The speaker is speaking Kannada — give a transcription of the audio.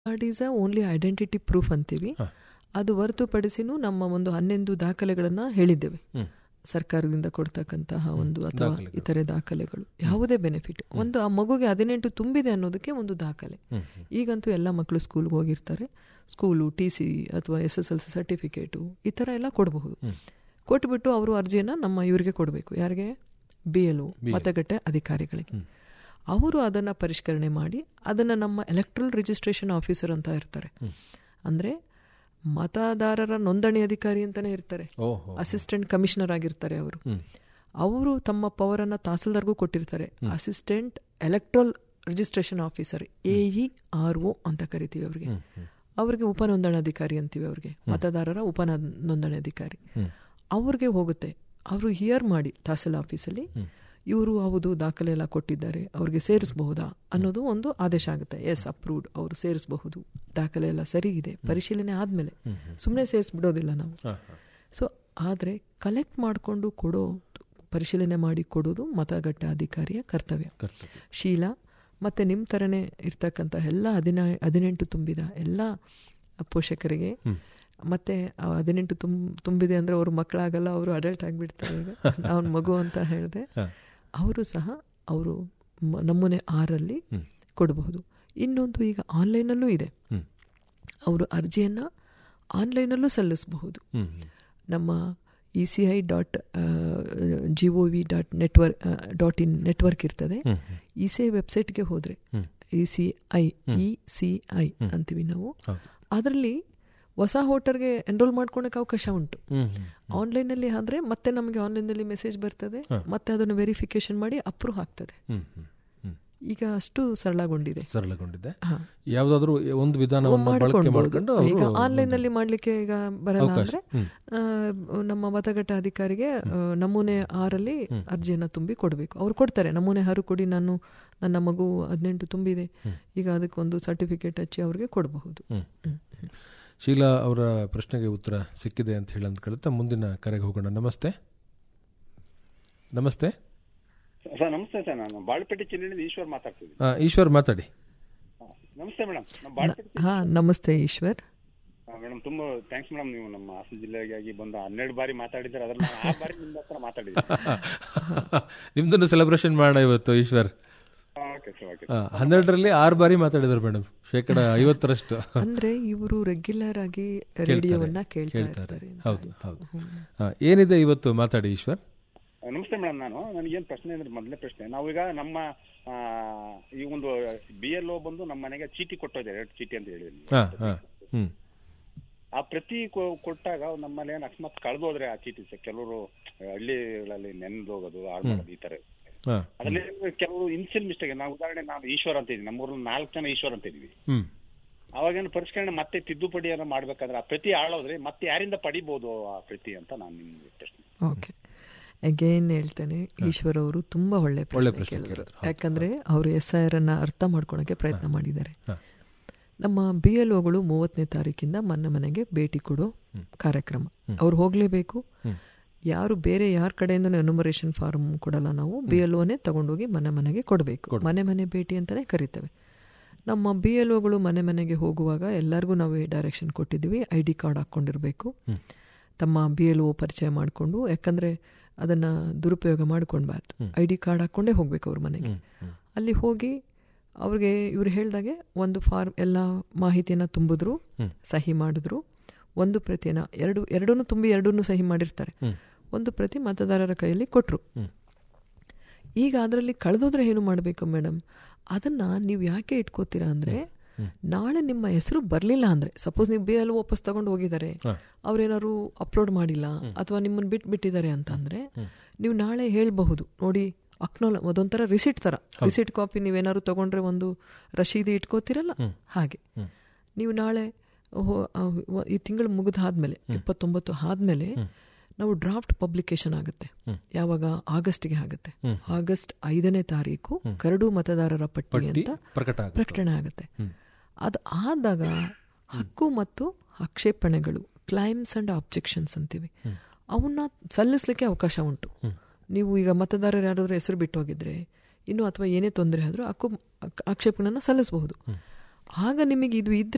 Card is a only identity proof ಅಂತೀವಿ ಹಾ. ಅದು ಹೊರತುಪಡಿಸಿನೂ ನಮ್ಮ ಒಂದು ಹನ್ನೊಂದು ದಾಖಲೆಗಳನ್ನ ಹೇಳಿದ್ದೇವೆ ಹ್ಮ್. ಸರ್ಕಾರದಿಂದ ಕೊಡ್ತಕ್ಕಂತಹ ಒಂದು ಅಥವಾ ದಾಖಲೆಗಳು. ಇತರೆ ದಾಖಲೆಗಳು ಯಾವುದೇ ಬೆನಿಫಿಟ್ ಒಂದು ಆ ಮಗುಗೆ ಹದಿನೆಂಟು ತುಂಬಿದೆ ಅನ್ನೋದಕ್ಕೆ ಒಂದು ದಾಖಲೆ ಹ್ಮ್, ಹ್ಮ್. ಈಗಂತೂ ಎಲ್ಲ ಮಕ್ಕಳು ಸ್ಕೂಲ್ಗೆ ಹೋಗಿರ್ತಾರೆ ಸ್ಕೂಲು ಟಿ ಸಿ ಅಥವಾ S S L C certificate ಈ ಥರ ಎಲ್ಲ ಕೊಡಬಹುದು ಹ್ಮ್. ಕೊಟ್ಬಿಟ್ಟು ಅವರು ಅರ್ಜಿಯನ್ನು ನಮ್ಮ ಇವರಿಗೆ ಕೊಡಬೇಕು ಯಾರಿಗೆ ಬಿ ಎಲ್ BLO. ಮತಗಟ್ಟೆ ಅಧಿಕಾರಿಗಳಿಗೆ ಹ್ಮ್. ಅವರು ಅದನ್ನು ಪರಿಷ್ಕರಣೆ ಮಾಡಿ ಅದನ್ನು ನಮ್ಮ ಎಲೆಕ್ಟ್ರಲ್ ರಿಜಿಸ್ಟ್ರೇಷನ್ ಆಫೀಸರ್ ಅಂತ ಇರ್ತಾರೆ ಹ್ಮ್. ಅಂದರೆ ಮತದಾರರ ನೋಂದಣಿ ಅಧಿಕಾರಿ ಅಂತಲೇ ಇರ್ತಾರೆ ಓಹೋ ಅಸಿಸ್ಟೆಂಟ್ ಕಮಿಷನರ್ ಆಗಿರ್ತಾರೆ ಅವರು ಹ್ಮ್. ಅವರು ತಮ್ಮ ಪವರನ್ನು ತಹಸೀಲ್ದಾರ್ಗೂ ಕೊಟ್ಟಿರ್ತಾರೆ assistant electoral registration officer A E R O ಅಂತ ಕರಿತೀವಿ ಅವರಿಗೆ ಹ್ಮ್, ಹ್ಮ್. ಅವರಿಗೆ ಉಪ ನೋಂದಣಾಧಿಕಾರಿ ಅಂತೀವಿ ಅವ್ರಿಗೆ ಮತದಾರರ ಉಪ ನೋಂದಣಿ ಅಧಿಕಾರಿ ಹ್ಮ್. ಅವ್ರಿಗೆ ಹೋಗುತ್ತೆ ಅವರು ಹಿಯರ್ ಮಾಡಿ ತಹಸೀಲ್ ಆಫೀಸಲ್ಲಿ ಹ್ಮ್. ಇವರು ಹೌದು ದಾಖಲೆ ಎಲ್ಲ ಕೊಟ್ಟಿದ್ದಾರೆ ಅವ್ರಿಗೆ ಸೇರಿಸಬಹುದಾ ಅನ್ನೋದು ಒಂದು ಆದೇಶ ಆಗುತ್ತೆ ಎಸ್ ಅಪ್ರೂವ್ಡ್ ಅವರು ಸೇರಿಸಬಹುದು ದಾಖಲೆ ಎಲ್ಲ ಸರಿ ಇದೆ ಪರಿಶೀಲನೆ ಆದಮೇಲೆ ಹ್ಮ್, ಹ್ಮ್. ಸುಮ್ಮನೆ ಸೇರಿಸ್ಬಿಡೋದಿಲ್ಲ ನಾವು ಹಾ, ಹಾ. ಸೊ ಆದರೆ ಕಲೆಕ್ಟ್ ಮಾಡಿಕೊಂಡು ಕೊಡೋ ಪರಿಶೀಲನೆ ಮಾಡಿ ಕೊಡೋದು ಮತಗಟ್ಟೆ ಅಧಿಕಾರಿಯ ಕರ್ತವ್ಯ ಕರ್ತವ್ಯ. ಶೀಲಾ ಮತ್ತು ನಿಮ್ಮ ಥರನೇ ಇರ್ತಕ್ಕಂಥ ಎಲ್ಲ ಹದಿನ ಹದಿನೆಂಟು ತುಂಬಿದ ಎಲ್ಲ ಪೋಷಕರಿಗೆ ಹ್ಮ್. ಮತ್ತೆ ಆ ಹದಿನೆಂಟು ತುಂಬ ತುಂಬಿದೆ ಅಂದರೆ ಅವ್ರ ಮಕ್ಕಳಾಗಲ್ಲ ಅವರು ಅಡಲ್ಟ್ ಆಗಿಬಿಡ್ತಾರೆ ಈಗ ಅವ್ನ ಮಗು ಅಂತ ಹೇಳಿದೆ ಹಾ. ಅವರು ಸಹ ಅವರು ಮ- ನಮೂನೆ ಆರಲ್ಲಿ ಹ್ಮ್. ಕೊಡಬಹುದು ಇನ್ನೊಂದು ಈಗ ಆನ್ಲೈನಲ್ಲೂ ಇದೆ ಹ್ಮ್. ಅವರು ಅರ್ಜಿಯನ್ನು ಆನ್ಲೈನಲ್ಲೂ ಸಲ್ಲಿಸಬಹುದು ಹ್ಮ್, ಹ್ಮ್. ನಮ್ಮ E C I dot G O V dot network dot in network ಇರ್ತದೆ ಹ್ಮ್, ಹ್ಮ್. ಇ ಸಿ ಐ ವೆಬ್ಸೈಟ್ಗೆ ಹೋದರೆ ಹ್ಮ್. E C I E C I ಅಂತೀವಿ ನಾವು ಹೌದು. ಅದರಲ್ಲಿ ಹೊಸ ವೋಟರ್ಗೆ ಎನ್ರೋಲ್ ಮಾಡ್ಕೊಳಕ್ಕೆ ಅವಕಾಶ ಉಂಟು ಹ್ಮ್, ಹ್ಮ್. ಆನ್ಲೈನಲ್ಲಿ ಆದರೆ ಮತ್ತೆ ನಮಗೆ ಆನ್ಲೈನಲ್ಲಿ ಮೆಸೇಜ್ ಬರ್ತದೆ ಹಾ. ಮತ್ತೆ ಅದನ್ನು ವೆರಿಫಿಕೇಶನ್ ಮಾಡಿ ಅಪ್ರೂವ್ ಆಗ್ತದೆ ಹ್ಮ್, ಹ್ಮ್. ಹ್ಮ್. ಈಗ ಅಷ್ಟು ಸರಳಗೊಂಡಿದೆ ಸರಳಗೊಂಡಿದೆ ಹಾ. ಯಾವುದಾದ್ರೂ ಒಂದು ವಿಧಾನವನ್ನು ಬಳಕೆ ಮಾಡ್ಕೊಳ್ಬೋದು. ಮಾಡ್ಕೊಂಡು ಈಗ ಅವರು ಆನ್ಲೈನಲ್ಲಿ ಮಾಡ್ಲಿಕ್ಕೆ ಈಗ ಬರಲ್ಲ ಅವಕಾಶ. ಅಂದ್ರೆ ಹ್ಮ್. ಆ, ನಮ್ಮ ಮತಗಟ್ಟೆ ಅಧಿಕಾರಿಗೆ ಆ, ನಮೂನೆ ಆರಲ್ಲಿ ಅರ್ಜಿಯನ್ನು ತುಂಬಿ ಕೊಡಬೇಕು ಅವ್ರು ಕೊಡ್ತಾರೆ ನಮೂನೆ ಆರು ಕೊಡಿ ನಾನು ನನ್ನ ಮಗು ಹದಿನೆಂಟು ತುಂಬಿದೆ ಈಗ ಅದಕ್ಕೊಂದು ಸರ್ಟಿಫಿಕೇಟ್ ಹಚ್ಚಿ ಅವ್ರಿಗೆ ಕೊಡಬಹುದು ಹ್ಮ್. ಶೀಲಾ ಅವರ ಪ್ರಶ್ನೆಗೆ ಉತ್ತರ ಸಿಕ್ಕಿದೆ ಅಂತ ಹೇಳಿ ಅಂದ್ಕೊಳುತ್ತಾ ಮುಂದಿನ ಕರೆಗೆ ಹೋಗೋಣ ನಮಸ್ತೆ ನಮಸ್ತೆ ಸರ್ ನಮಸ್ತೆ ಸರ್ ನಾನು ಬಾಳ್ಪೇಟೆ ಜಿಲ್ಲೆಯಿಂದ ಈಶ್ವರ್ ಮಾತಾಡ್ತಿದ್ದೀನಿ ಆ, ಈಶ್ವರ್ ಮಾತಾಡಿ ಹಾ, ನಮಸ್ತೆ ಮೇಡಮ್ ನಮ್ಮ ಬಾಳ್ಪೇಟೆ ಹಾ ನಮಸ್ತೆ ಈಶ್ವರ್ ಮೇಡಮ್ ತುಂಬಾ ಥ್ಯಾಂಕ್ಸ್ ಮೇಡಮ್ ನೀವು ನಮ್ಮ ಹಾಸನ ಜಿಲ್ಲೆಗಾಗಿ ಬಂದು ಹನ್ನೆರಡು ಬಾರಿ ಮಾತಾಡಿದ್ರೆ ಅದ್ರಲ್ಲಿ ನಾನು ಆ ಬಾರಿ ನಿಮ್ಮ ಹತ್ರ ಮಾತಾಡಿದ್ದೀನಿ ನಿಮ್ದನ್ನು ಸೆಲೆಬ್ರೇಷನ್ ಮಾಡೋಣ ಇವತ್ತು ಈಶ್ವರ್ ಓಕೆ ಸರ್ ಓಕೆ ಆ, ಹನ್ನೆರಡರಲ್ಲಿ ಆರು ಬಾರಿ ಮಾತಾಡಿದ್ರು ಮೇಡಮ್ ಶೇಕಡ ಐವತ್ತರಷ್ಟು ಅಂದ್ರೆ ಇವರು ರೆಗ್ಯುಲರ್ ಆಗಿ ರೇಡಿಯೋವನ್ನ ಕೇಳ್ತಾ ಕೇಳ್ತಾರೆ ಇರ್ತಾರೆ ಅಂತ ಹೌದು ಹೌದು ಆ, ಏನಿದೆ ಇವತ್ತು ಮಾತಾಡಿ ಈಶ್ವರ್ ನಮಸ್ತೆ ಮೇಡಮ್ ನಾನು ನನಗೇನು ಪ್ರಶ್ನೆ ಅಂದ್ರೆ ಮೊದಲನೇ ಪ್ರಶ್ನೆ ನಾವೀಗ ನಮ್ಮ ಆ, ಈ ಒಂದು ಬಿ ಎಲ್ ಒ ಬಂದು ನಮ್ಮ ಮನೆಗೆ ಚೀಟಿ ಕೊಟ್ಟೋದೆ ಎರಡು ಚೀಟಿ ಅಂತ ಹೇಳಿದ್ದೀನಿ ಹಾ ಹಾ ಹ್ಮ್ ಆ ಪ್ರತಿ ಕೊ- ಕೊಟ್ಟಾಗ ನಮ್ಮಲ್ಲಿ ಏನು ಅಕಸ್ಮಾತ್ ಕಳೆದೋದ್ರೆ ಆ ಚೀಟಿ ಸರ್ ಕೆಲವರು ಹಳ್ಳಿಗಳಲ್ಲಿ ನೆನೆದೋಗೋದು ಹಾಳು ಮಾಡೋದು ಈ ತರ ಹಾ ಅದರಲ್ಲಿ ಕೆಲವು ಇನ್ಸಿಲ್ ಮಿಸ್ಟೇಕ್ ನಾವು ಉದಾಹರಣೆ ನಾವು ಈಶ್ವರ್ ಅಂತ ಇದೀವಿ ನಮ್ಮೂರಲ್ಲಿ ನಾಲ್ಕು ಜನ ಈಶ್ವರ್ ಅಂತ ಇದೀವಿ ಹ್ಮ್ ಅವಾಗೇನು ಪರಿಷ್ಕರಣೆ ಮತ್ತೆ ತಿದ್ದುಪಡಿಯನ್ನು ಮಾಡ್ಬೇಕಾದ್ರೆ ಆ ಪ್ರತಿ ಆಳೋದ್ರೆ ಮತ್ತೆ ಯಾರಿಂದ ಪಡಿಬಹುದು ಆ ಪ್ರತಿ ಅಂತ ನಾನು ನಿಮ್ಗೆ ಪ್ರಶ್ನೆ ಓಕೆ ಅಗೇನ್ ಹೇಳ್ತೇನೆ ಈಶ್ವರ್ ಅವರು ತುಂಬಾ ಒಳ್ಳೆ ಒಳ್ಳೆ ಪ್ರಶ್ನೆ ಪ್ರಶ್ನೆ ಕೇಳಿದ್ರು ಕೇಳಿದ್ರು. ಯಾಕಂದ್ರೆ ಅವರು ಎಸ್ ಐ ಆರ್ ಅನ್ನ ಅರ್ಥ ಮಾಡ್ಕೊಳಕ್ಕೆ ಪ್ರಯತ್ನ ಮಾಡಿದ್ದಾರೆ ಹಾ. ನಮ್ಮ ಬಿ ಎಲ್ ಒಗಳು ಮೂವತ್ತನೇ ತಾರೀಕಿಂದ ಮನೆ ಮನೆಗೆ ಭೇಟಿ ಕೊಡೋ ಕಾರ್ಯಕ್ರಮ ಅವ್ರು ಹೋಗ್ಲೇಬೇಕು ಹ್ಮ್. ಯಾರು ಬೇರೆ ಯಾರ ಕಡೆಯಿಂದ ಎನುಮರೇಷನ್ ಫಾರ್ಮ್ ಕೊಡಲ್ಲ ನಾವು ಬಿ ಎಲ್ ಒನೇ ತಗೊಂಡೋಗಿ ಮನೆ ಮನೆಗೆ ಕೊಡಬೇಕು ಮನೆ ಮನೆ ಭೇಟಿ ಅಂತಾನೆ ಕರಿತೇವೆ ನಮ್ಮ ಬಿ ಎಲ್ ಒಗಳು ಮನೆ ಮನೆಗೆ ಹೋಗುವಾಗ ಎಲ್ಲರಿಗೂ ನಾವು ಡೈರೆಕ್ಷನ್ ಕೊಟ್ಟಿದ್ದೀವಿ ಐ ಡಿ ಕಾರ್ಡ್ ಹಾಕ್ಕೊಂಡಿರಬೇಕು ತಮ್ಮ ಬಿ ಎಲ್ ಒ ಪರಿಚಯ ಮಾಡಿಕೊಂಡು ಯಾಕಂದರೆ ಅದನ್ನು ದುರುಪಯೋಗ ಮಾಡ್ಕೊಳ್ಬಾರ್ದು ಐ ಡಿ ಕಾರ್ಡ್ ಹಾಕ್ಕೊಂಡೇ ಹೋಗ್ಬೇಕು ಅವ್ರ ಮನೆಗೆ ಅಲ್ಲಿ ಹೋಗಿ ಅವ್ರಿಗೆ ಇವ್ರು ಹೇಳ್ದಾಗೆ ಒಂದು ಫಾರ್ಮ್ ಎಲ್ಲ ಮಾಹಿತಿಯನ್ನು ತುಂಬಿದ್ರು ಸಹಿ ಮಾಡಿದ್ರು ಒಂದು ಪ್ರತಿನ ಎರಡು ಎರಡನ್ನೂ ತುಂಬಿ ಎರಡನ್ನೂ ಸಹಿ ಮಾಡಿರ್ತಾರೆ ಒಂದು ಪ್ರತಿ ಮತದಾರರ ಕೈಯಲ್ಲಿ ಕೊಟ್ಟರು ಈಗ ಅದರಲ್ಲಿ ಕಳೆದೋದ್ರೆ ಏನು ಮಾಡಬೇಕು ಮೇಡಮ್ ಅದನ್ನ ನೀವು ಯಾಕೆ ಇಟ್ಕೋತೀರಾ ಅಂದ್ರೆ ನಾಳೆ ನಿಮ್ಮ ಹೆಸರು ಬರಲಿಲ್ಲ ಅಂದ್ರೆ ಸಪೋಸ್ ನೀವು ಬಿ ಎಲ್ ವಾಪಸ್ ತಗೊಂಡು ಹೋಗಿದ್ದಾರೆ ಅವ್ರೇನಾದ್ರು ಅಪ್ಲೋಡ್ ಮಾಡಿಲ್ಲ ಅಥವಾ ನಿಮ್ಮನ್ನು ಬಿಟ್ಟು ಬಿಟ್ಟಿದ್ದಾರೆ ಅಂತ ಅಂದ್ರೆ ನೀವು ನಾಳೆ ಹೇಳ್ಬಹುದು ನೋಡಿ ಅಕ್ನಾಲ ಅದೊಂಥರ ರಿಸಿಟ್ ತರ ರಿಸಿಟ್ ಕಾಪಿ ನೀವೇನಾದ್ರು ತಗೊಂಡ್ರೆ ಒಂದು ರಶೀದಿ ಇಟ್ಕೋತೀರಲ್ಲ ಹಾಗೆ ನೀವು ನಾಳೆ ಹೋ- ಆ, ವ- ಈ ತಿಂಗಳು ಮುಗಿದಾದ್ಮೇಲೆ ಇಪ್ಪತ್ತೊಂಬತ್ತು ಆದ್ಮೇಲೆ ನಾವು ಡ್ರಾಫ್ಟ್ ಪಬ್ಲಿಕೇಶನ್ ಆಗುತ್ತೆ ಯಾವಾಗ ಆಗಸ್ಟ್ಗೆ ಆಗುತ್ತೆ ಆಗಸ್ಟ್ ಐದನೇ ತಾರೀಕು ಕರಡು ಮತದಾರರ ಪಟ್ಟಿ ಪಟ್ಟಿ ಅಂತ ಪ್ರಕಟ ಆಗುತ್ತೆ. ಪ್ರಕಟಣೆ ಆಗುತ್ತೆ ಅದು ಆದಾಗ ಹಕ್ಕು ಮತ್ತು ಆಕ್ಷೇಪಣೆಗಳು ಕ್ಲೈಮ್ಸ್ ಅಂಡ್ ಆಬ್ಜೆಕ್ಷನ್ಸ್ ಅಂತೀವಿ ಅವನ್ನ ಸಲ್ಲಿಸಲಿಕ್ಕೆ ಅವಕಾಶ ಉಂಟು ನೀವು ಈಗ ಮತದಾರರು ಯಾರಾದ್ರೂ ಹೆಸರು ಬಿಟ್ಟು ಹೋಗಿದ್ರೆ ಇನ್ನು ಅಥವಾ ಏನೇ ತೊಂದರೆ ಆದರೂ ಹಕ್ಕು ಆಕ್ಷೇಪಣೆಯನ್ನು ಸಲ್ಲಿಸಬಹುದು ಆಗ ನಿಮಗೆ ಇದು ಇದ್ರೆ